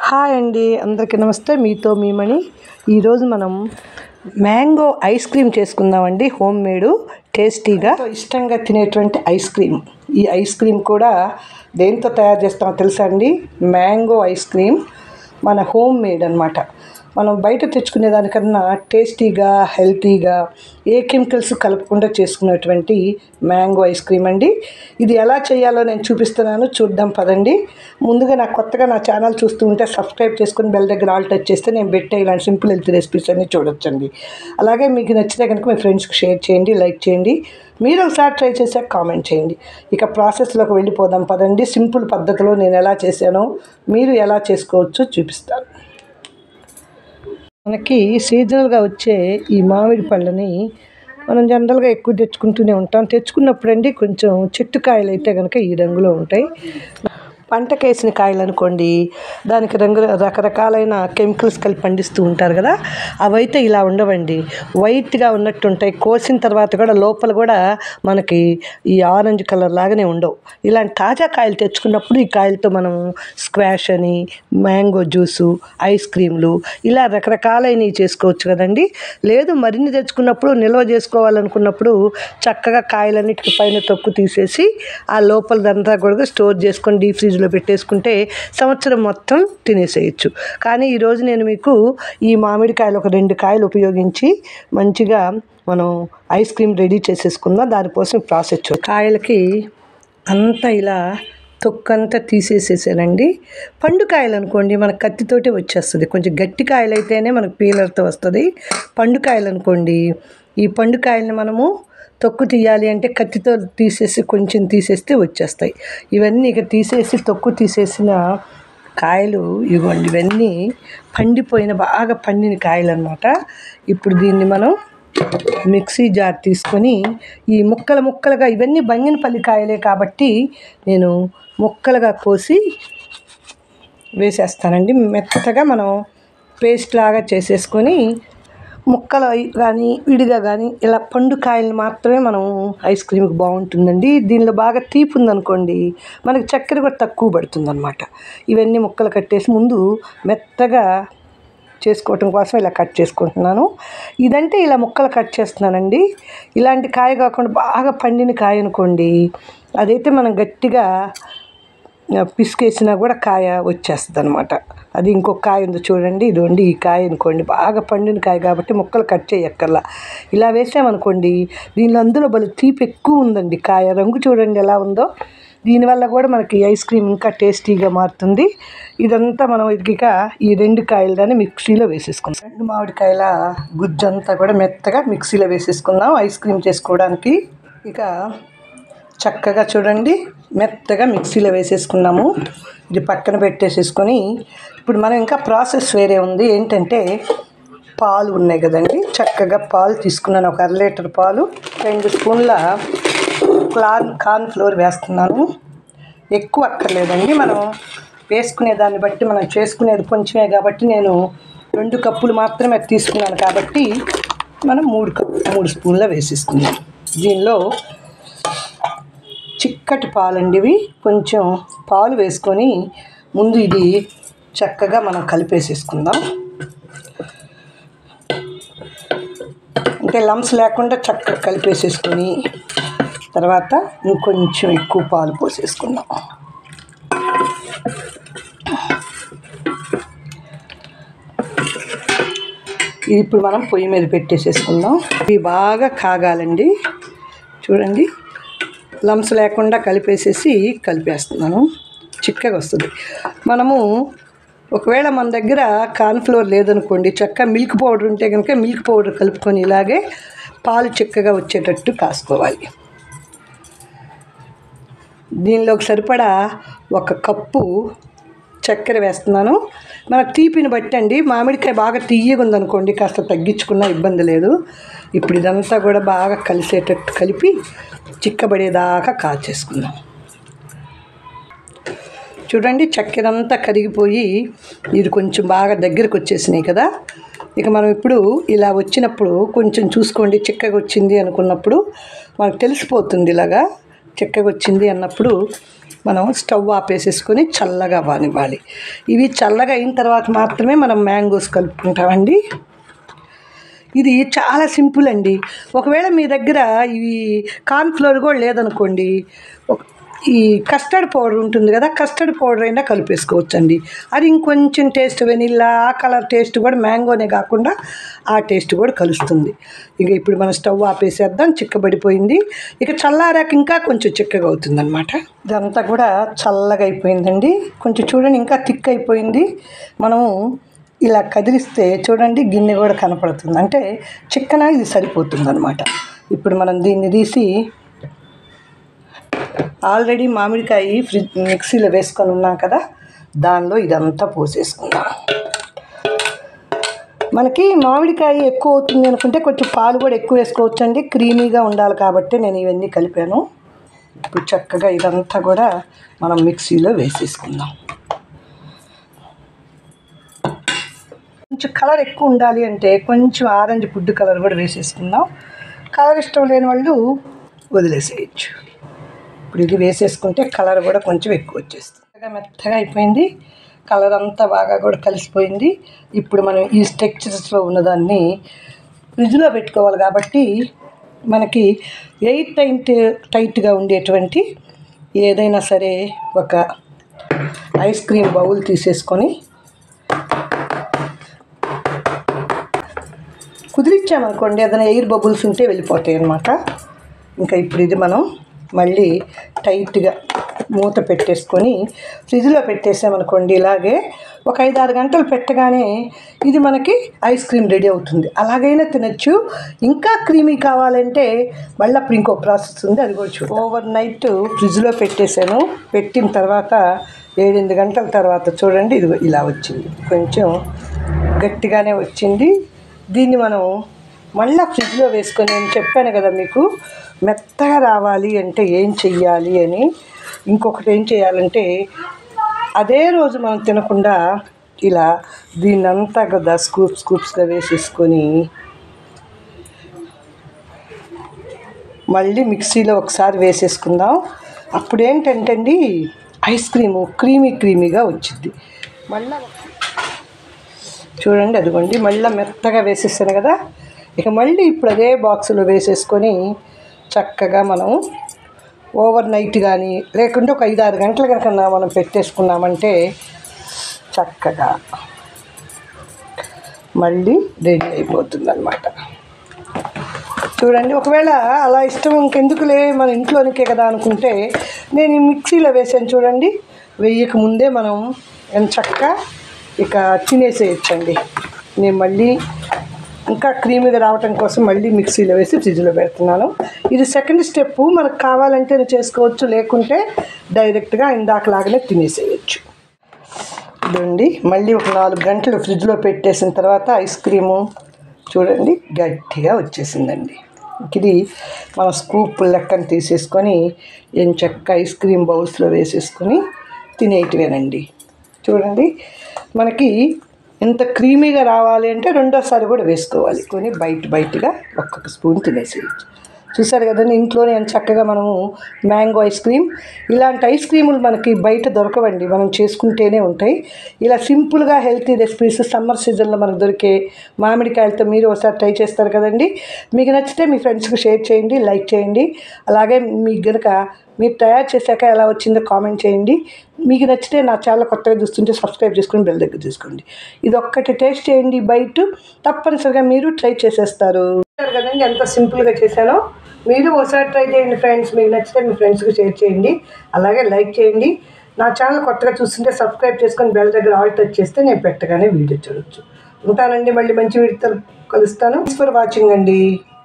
hi అండి అందరికీ నమస్తే మీతో మీ మణి ఈరోజు మనం మ్యాంగో ఐస్ క్రీమ్ చేసుకుందామండి హోమ్ మేడ్ టేస్టీగా ఇష్టంగా తినేటువంటి ఐస్ క్రీమ్ ఈ ఐస్ క్రీమ్ కూడా దేంతో తయారు చేస్తామో తెలుసా అండి మ్యాంగో ఐస్ క్రీమ్ మన హోమ్ మేడ్ అనమాట మనం బయట తెచ్చుకునే దానికన్నా టేస్టీగా హెల్తీగా ఏ కెమికల్స్ కలపకుండా చేసుకున్నటువంటి మ్యాంగో ఐస్ క్రీమ్ అండి ఇది ఎలా చేయాలో నేను చూపిస్తున్నాను చూద్దాం పదండి ముందుగా నాకు కొత్తగా నా ఛానల్ చూస్తూ ఉంటే సబ్స్క్రైబ్ చేసుకుని బెల్ దగ్గర ఆల్ టచ్ చేస్తే నేను పెట్టే ఇలాంటి సింపుల్ హెల్తీ రెసిపీస్ అన్ని చూడొచ్చండి అలాగే మీకు నచ్చితే కనుక మీ ఫ్రెండ్స్కి షేర్ చేయండి లైక్ చేయండి మీరు ఒకసారి ట్రై చేసాక కామెంట్ చేయండి ఇక ప్రాసెస్లోకి వెళ్ళిపోదాం పదండి సింపుల్ పద్ధతిలో నేను ఎలా చేశానో మీరు ఎలా చేసుకోవచ్చో చూపిస్తాను మనకి సీజనల్గా వచ్చే ఈ మామిడి పళ్ళని మనం జనరల్గా ఎక్కువ తెచ్చుకుంటూనే ఉంటాం తెచ్చుకున్నప్పుడండి కొంచెం చెట్టు కాయలు అయితే కనుక ఈ రంగులో ఉంటాయి పంటకేసిన కాయలు అనుకోండి దానికి రంగు రకరకాలైన కెమికల్స్ కలిపి పండిస్తూ ఉంటారు కదా అవైతే ఇలా ఉండవండి వైట్గా ఉన్నట్టు ఉంటాయి కోసిన తర్వాత కూడా లోపల కూడా మనకి ఈ ఆరెంజ్ కలర్ లాగానే ఉండవు ఇలాంటి తాజా కాయలు తెచ్చుకున్నప్పుడు ఈ కాయలతో మనం స్క్వాష్ అని మ్యాంగో జ్యూసు ఐస్ క్రీమ్లు ఇలా రకరకాలైనవి చేసుకోవచ్చు కదండి లేదు మరిన్ని తెచ్చుకున్నప్పుడు నిల్వ చేసుకోవాలనుకున్నప్పుడు చక్కగా కాయలన్నిటికి పైన తొక్కు తీసేసి ఆ లోపలదంతా కూడా స్టోర్ చేసుకొని డీప్ ఫ్రిడ్జ్లో పెట్టేసుకుంటే సంవత్సరం మొత్తం తినేసేయచ్చు కానీ ఈరోజు నేను మీకు ఈ మామిడికాయలు ఒక రెండు కాయలు ఉపయోగించి మంచిగా మనం ఐస్ క్రీమ్ రెడీ చేసేసుకుందాం దానికోసం ప్రాసెస్ చూ కాయలకి అంతా ఇలా తొక్కంతా తీసేసేసానండి పండుకాయలు అనుకోండి మనకు కత్తితోటే వచ్చేస్తుంది కొంచెం గట్టి కాయలు అయితేనే మనకు పీలర్తో వస్తుంది పండుకాయలు అనుకోండి ఈ పండుకాయలని మనము తొక్కు తీయాలి అంటే కత్తితో తీసేసి కొంచెం తీసేస్తే వచ్చేస్తాయి ఇవన్నీ ఇక తీసేసి తొక్కు తీసేసిన కాయలు ఇవ్వండి ఇవన్నీ పండిపోయిన బాగా పండిన కాయలు అనమాట ఇప్పుడు దీన్ని మనం మిక్సీ జార్ తీసుకొని ఈ ముక్కలు ముక్కలుగా ఇవన్నీ బంగినపల్లి కాయలే కాబట్టి నేను ముక్కలుగా కోసి వేసేస్తానండి మెత్తగా మనం పేస్ట్ లాగా చేసేసుకొని ముక్కలు కానీ విడిగా కానీ ఇలా పండు కాయలు మాత్రమే మనం ఐస్ క్రీమ్కి బాగుంటుందండి దీనిలో బాగా తీపి ఉందనుకోండి మనకి చక్కెర కూడా తక్కువ పడుతుంది అనమాట ఇవన్నీ ముక్కలు కట్టేసి ముందు మెత్తగా చేసుకోవటం కోసం ఇలా కట్ చేసుకుంటున్నాను ఇదంటే ఇలా ముక్కలు కట్ చేస్తున్నానండి ఇలాంటి కాయ కాకుండా బాగా పండిన కాయ అనుకోండి అదైతే మనం గట్టిగా పిసికేసినా కూడా కాయ వచ్చేస్తుంది అనమాట అది ఇంకొక కాయ ఉంది చూడండి ఇదిగోండి ఈ కాయ అనుకోండి బాగా పండిన కాయ కాబట్టి ముక్కలు కట్ చేయక్కర్లా ఇలా వేసామనుకోండి దీనిలో అందులో భలే తీపి ఎక్కువ ఉందండి కాయ రంగు చూడండి ఎలా ఉందో దీనివల్ల కూడా మనకి ఐస్ క్రీమ్ ఇంకా టేస్టీగా మారుతుంది ఇదంతా మనం ఇక ఈ రెండు కాయలు దాన్ని మిక్సీలో వేసేసుకుందాం రెండు మామిడికాయల గుజ్జంతా కూడా మెత్తగా మిక్సీలో వేసేసుకుందాం ఐస్ క్రీమ్ చేసుకోవడానికి ఇక చక్కగా చూడండి మెత్తగా మిక్సీలో వేసేసుకున్నాము ఇది పక్కన పెట్టేసేసుకొని ఇప్పుడు మనం ఇంకా ప్రాసెస్ వేరే ఉంది ఏంటంటే పాలు ఉన్నాయి కదండి చక్కగా పాలు తీసుకున్నాను ఒక అర లీటర్ పాలు రెండు స్పూన్ల కార్న్ కార్న్ ఫ్లోర్ వేస్తున్నాను ఎక్కువ అక్కర్లేదండి మనం వేసుకునే దాన్ని బట్టి మనం చేసుకునేది కొంచెమే కాబట్టి నేను రెండు కప్పులు మాత్రమే తీసుకున్నాను కాబట్టి మనం మూడు కప్పు మూడు స్పూన్ల వేసేసుకుందాం దీనిలో చిక్కటి పాలండి ఇవి కొంచెం పాలు వేసుకొని ముందు ఇది చక్కగా మనం కలిపేసేసుకుందాం అంటే లంప్స్ లేకుండా చక్కగా కలిపేసేసుకొని తర్వాత ఇంకొంచెం ఎక్కువ పాలు పోసేసుకుందాం ఇది ఇప్పుడు మనం పొయ్యి మీద పెట్టేసేసుకుందాం ఇవి బాగా కాగాలండి చూడండి లంప్స్ లేకుండా కలిపేసేసి కలిపేస్తున్నాను చిక్కగా వస్తుంది మనము ఒకవేళ మన దగ్గర కార్న్ఫ్లోర్ లేదనుకోండి చక్క మిల్క్ పౌడర్ ఉంటే కనుక మిల్క్ పౌడర్ కలుపుకొని ఇలాగే పాలు చిక్కగా వచ్చేటట్టు కాసుకోవాలి దీనిలోకి సరిపడా ఒక కప్పు చక్కెర వేస్తున్నాను మనకు తీపిని బట్టి అండి మామిడికాయ బాగా తీయగా ఉందనుకోండి కాస్త తగ్గించుకున్నా ఇబ్బంది లేదు ఇప్పుడు ఇదంతా కూడా బాగా కలిసేటట్టు కలిపి చిక్కబడేదాకా కాచేసుకుందాం చూడండి చక్కెర అంతా కరిగిపోయి ఇది కొంచెం బాగా దగ్గరకు వచ్చేసినాయి కదా ఇక మనం ఇప్పుడు ఇలా వచ్చినప్పుడు కొంచెం చూసుకోండి చిక్కగా వచ్చింది అనుకున్నప్పుడు మనకు తెలిసిపోతుంది ఇలాగా చిక్కగా వచ్చింది అన్నప్పుడు మనం స్టవ్ ఆపేసేసుకొని చల్లగా అవ్వనివ్వాలి ఇవి చల్లగా అయిన తర్వాత మాత్రమే మనం మ్యాంగోస్ కలుపుకుంటామండి ఇది చాలా సింపుల్ అండి ఒకవేళ మీ దగ్గర ఇవి కార్న్ఫ్లోర్ కూడా లేదనుకోండి ఒక- ఈ కస్టర్డ్ పౌడర్ ఉంటుంది కదా కస్టర్డ్ పౌడర్ అయినా కలిపేసుకోవచ్చు అండి అది ఇంకొంచెం టేస్ట్ వెనిల్లా ఆ కలర్ టేస్ట్ కూడా మ్యాంగోనే కాకుండా ఆ టేస్ట్ కూడా కలుస్తుంది ఇక ఇప్పుడు మనం స్టవ్ ఆపేసేద్దాం చిక్కబడిపోయింది ఇక చల్లారాక ఇంకా కొంచెం చిక్కగా అవుతుంది అనమాట ఇదంతా కూడా చల్లగా అయిపోయిందండి కొంచెం చూడండి ఇంకా థిక్ అయిపోయింది మనము ఇలా కదిలిస్తే చూడండి గిన్నె కూడా కనపడుతుంది అంటే చిక్కన ఇది సరిపోతుంది అనమాట ఇప్పుడు మనం దీన్ని తీసి ఆల్రెడీ మామిడికాయ ఫ్రిడ్జ్ మిక్సీలో వేసుకొని ఉన్నాం కదా దానిలో ఇదంతా పోసేసుకుందాం మనకి మామిడికాయ ఎక్కువ అవుతుంది అనుకుంటే కొంచెం పాలు కూడా ఎక్కువ వేసుకోవచ్చు అండి క్రీమీగా ఉండాలి కాబట్టి నేను ఇవన్నీ కలిపాను ఇప్పుడు చక్కగా ఇదంతా కూడా మనం మిక్సీలో వేసేసుకుందాం కొంచెం కలర్ ఎక్కువ ఉండాలి అంటే కొంచెం ఆరెంజ్ ఫుడ్ కలర్ కూడా వేసేసుకుందాం కలర్ ఇష్టం లేని వాళ్ళు వదిలేసేయచ్చు ఇప్పుడు ఇది వేసేసుకుంటే కలర్ కూడా కొంచెం ఎక్కువ వచ్చేస్తుంది మెత్తగా మెత్తగా అయిపోయింది కలర్ అంతా బాగా కూడా కలిసిపోయింది ఇప్పుడు మనం ఈ స్ట్రక్చర్స్లో ఉన్నదాన్ని ఫ్రిడ్జ్లో పెట్టుకోవాలి కాబట్టి మనకి ఎయిట్ టైట్ టైట్గా ఉండేటువంటి ఏదైనా సరే ఒక ఐస్ క్రీమ్ బౌల్ తీసేసుకొని కుదిరిచ్చామనుకోండి ఏదైనా ఎయిర్ బబుల్స్ ఉంటే వెళ్ళిపోతాయి అన్నమాట ఇంకా ఇప్పుడు ఇది మనం మళ్ళీ టైట్గా మూత పెట్టేసుకొని ఫ్రిడ్జ్లో పెట్టేసామనుకోండి ఇలాగే ఒక ఐదు ఆరు గంటలు పెట్టగానే ఇది మనకి ఐస్ క్రీమ్ రెడీ అవుతుంది అలాగైనా తినచ్చు ఇంకా క్రీమీ కావాలంటే మళ్ళీ అప్పుడు ఇంకో ప్రాసెస్ ఉంది అది కూడా చూడు ఓవర్ నైట్ ఫ్రిడ్జ్లో పెట్టేశాను పెట్టిన తర్వాత ఏడెనిమిది గంటల తర్వాత చూడండి ఇది ఇలా వచ్చింది కొంచెం గట్టిగానే వచ్చింది దీన్ని మనం మళ్ళీ ఫ్రిడ్జ్లో వేసుకొని నేను చెప్పాను కదా మీకు మెత్తగా రావాలి అంటే ఏం చెయ్యాలి అని ఇంకొకటి ఏం చేయాలంటే అదే రోజు మనం తినకుండా ఇలా దీన్ని అంతా కదా స్కూప్ స్కూప్స్గా వేసేసుకొని మళ్ళీ మిక్సీలో ఒకసారి వేసేసుకుందాం అప్పుడు ఏంటంటే అండి ఐస్ క్రీము క్రీమీ క్రీమీగా వచ్చింది మళ్ళీ చూడండి అదిగోండి మళ్ళీ మెత్తగా వేసేసాను కదా ఇక మళ్ళీ ఇప్పుడు అదే బాక్సులో వేసేసుకొని చక్కగా మనం ఓవర్ నైట్ కానీ లేకుంటే ఒక ఐదు ఆరు గంటల కనుక మనం పెట్టేసుకున్నామంటే చక్కగా మళ్ళీ రెడీ అయిపోతుంది అనమాట చూడండి ఒకవేళ అలా ఇష్టం ఇంకెందుకులే మన ఇంట్లోనికే కదా అనుకుంటే నేను ఈ మిక్సీలో వేసాను చూడండి వెయ్యక ముందే మనం ఎంత చక్కగా ఇక తినేసేయచ్చండి నేను మళ్ళీ ఇంకా క్రీమీగా రావటం కోసం మళ్ళీ మిక్సీలో వేసి ఫ్రిడ్జ్లో పెడుతున్నాను ఇది సెకండ్ స్టెప్ మనకు కావాలంటే నేను చేసుకోవచ్చు లేకుంటే డైరెక్ట్గా ఇందాకలాగానే తినేసేయచ్చు ఇదండి మళ్ళీ ఒక నాలుగు గంటలు ఫ్రిడ్జ్లో పెట్టేసిన తర్వాత ఐస్ క్రీము చూడండి గట్టిగా వచ్చేసిందండి ఇది మన స్కూప్ లెక్కన తీసేసుకొని ఏం చెక్క ఐస్ క్రీమ్ బౌల్స్లో వేసేసుకొని తినేటివేనండి చూడండి మనకి ఇంత క్రీమీగా రావాలి అంటే రెండోసారి కూడా వేసుకోవాలి కొని బయట బయటగా ఒక్కొక్క స్పూన్ తినేసేయచ్చు చూసారు కదండి ఇంట్లోనే ఎంత చక్కగా మనము మ్యాంగో ఐస్ క్రీమ్ ఇలాంటి ఐస్ క్రీములు మనకి బయట దొరకవండి మనం చేసుకుంటేనే ఉంటాయి ఇలా సింపుల్గా హెల్తీ రెసిపీస్ సమ్మర్ సీజన్లో మనకు దొరికే మామిడికాయలతో మీరు ఒకసారి ట్రై చేస్తారు కదండి మీకు నచ్చితే మీ ఫ్రెండ్స్కి షేర్ చేయండి లైక్ చేయండి అలాగే మీకు గనుక మీరు తయారు చేశాక ఎలా వచ్చిందో కామెంట్ చేయండి మీకు నచ్చితే నా ఛానల్ కొత్తగా చూస్తుంటే సబ్స్క్రైబ్ చేసుకుని బెల్ దగ్గర తీసుకోండి ఇది ఒక్కటి టేస్ట్ చేయండి బయట తప్పనిసరిగా మీరు ట్రై చేసేస్తారు చూశారు కదండి ఎంత సింపుల్గా చేశానో మీరు ఒకసారి ట్రై చేయండి ఫ్రెండ్స్ మీకు నచ్చితే మీ ఫ్రెండ్స్కి షేర్ చేయండి అలాగే లైక్ చేయండి నా ఛానల్ కొత్తగా చూస్తుంటే సబ్స్క్రైబ్ చేసుకొని బెల్ దగ్గర ఆల్ టచ్ చేస్తే నేను పెట్టగానే వీడియో చూడొచ్చు ఉంటానండి మళ్ళీ మంచి వీడియోతో కలుస్తాను ఫర్ వాచింగ్ అండి